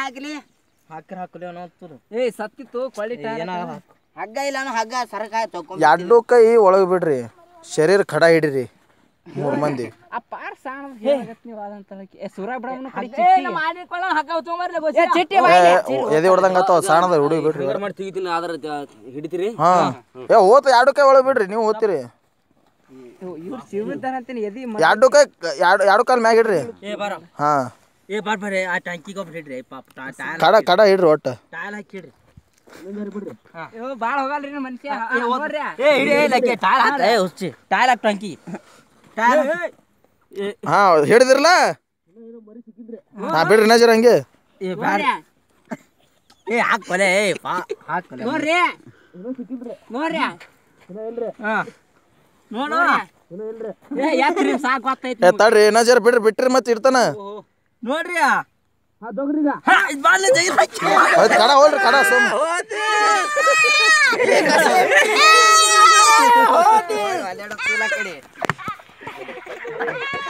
ಹಾಕ್ಲಿ ಹಾಕ್ರ ಹಾಕಲಿ ಅನ್ನೋ ತುರು ಏ ಸತ್ತಿತ್ತು ಕ್ವಾಲಿಟಿ ಏನಾಗಲ್ಲ ಹಗ್ಗ ಇಲ್ಲ ಅನ್ನೋ ಹಗ್ಗ ಸರಕಾಯ ತಕೊಂಡ್ ಎರಡು ಕೈ ಒಳಗೆ ಬಿಡ್ರಿ ಶರೀರ ಖಡ ಹಿಡಿರಿ ಮೂರು ಮಂದಿ ಆ ಪಾರ್ ಸಾಣ ಹೇಳಕತ್ ನೀವು ಅದಂತ ಏ ಸುರ ಬಿಡವನು ಕಡಿ ಚಿಟ್ಟಿ ಮಾಡಿಕೊಳ್ಳ ಹಗ್ಗ ತೊಗೊಂಬರ್ಲೆ ಚಿಟ್ಟಿ ಎದೆ ಹೊಡ್ದಂಗ ಆತಾವ ಸಾಣದ ಹುಡುಗಿ ಬಿಡ್ರಿ ಫಿಂಗರ್ ಮಾಡಿ ತೆಗಿತೀನಿ ಆದ್ರ ಹಿಡಿತೀರಿ ಹಾ ಏ ಓತ ಎರಡು ಕೈ ಒಳಗೆ ಬಿಡ್ರಿ ನೀವು ಓದ್ತೀರಿ ಇವ್ರು ಸಿಗುತ್ತಾರ ಅಂತೀನಿ ಎದಿ ಎರಡು ಕೈ ಎರಡು ಎರಡು ಕಾಲ್ ಮ್ಯಾಗ ಇಡ್ರಿ ಏ ಬಾರ ಹಾ ಏ ಬಾರ್ ಬರ್ರಿ ಆ ಟ್ಯಾಂಕಿಗೆ ಒಬ್ರು ಹಿಡ್ರಿ ಪಾಪ ಟಾಯಲ್ ಕಡ ಕಡ ಹಿಡ್ರಿ ಒಟ್ಟು ಟಾಯಲ್ ಹಾಕಿಡ್ರಿ ಬಾಳ ಹೋಗಲ್ರಿ ನಿಮ್ಮ ಮನುಷ್ಯ ನೋಡ್ರಿ ಏ ಹಿಡಿ ಏ ಲಕ್ಕೆ ಟಾಯಲ್ ಹಾಕ ಏ ಹುಚ್ಚಿ ಟಾಯಲ್ ಹಾಕ್ ಟ್ಯಾಂಕಿ ಟಾಯಲ್ ಹಾ ಹಿಡಿದಿರಲ್ಲ ಹಾ ಬಿಡ್ರಿ ನಜರ ಹಂಗೆ ಏ ಬ್ಯಾಡ ಏ ಹಾಕ್ ಕೊಲೆ ಏ ಪಾ ಹಾಕ್ ಕೊಲೆ ನೋಡ್ರಿ ನೋಡ್ರಿ ಹಾ ನೋಡು ಏ ಯಾಕ್ರಿ ಸಾಕ್ ಗೊತ್ತೈತಿ ಏ ತಡ್ರಿ ನಜರ ಬಿಡ್ರಿ ಬಿಟ್ರಿ ಮತ್ತೆ ಇರ್ತಾನ ನೋಡ್ರಿ ಹಾ ಇದು ಬಾರ್ಲೆ ಜೈಲ್ ಹಾಕಿ ಆಯ್ತ್ ಕಡ ಹೋಲ್ರಿ ಕಡ ಸುಮ್ ಅಲ್ಲೆರಡು ಕೂಲ ಕಡೆ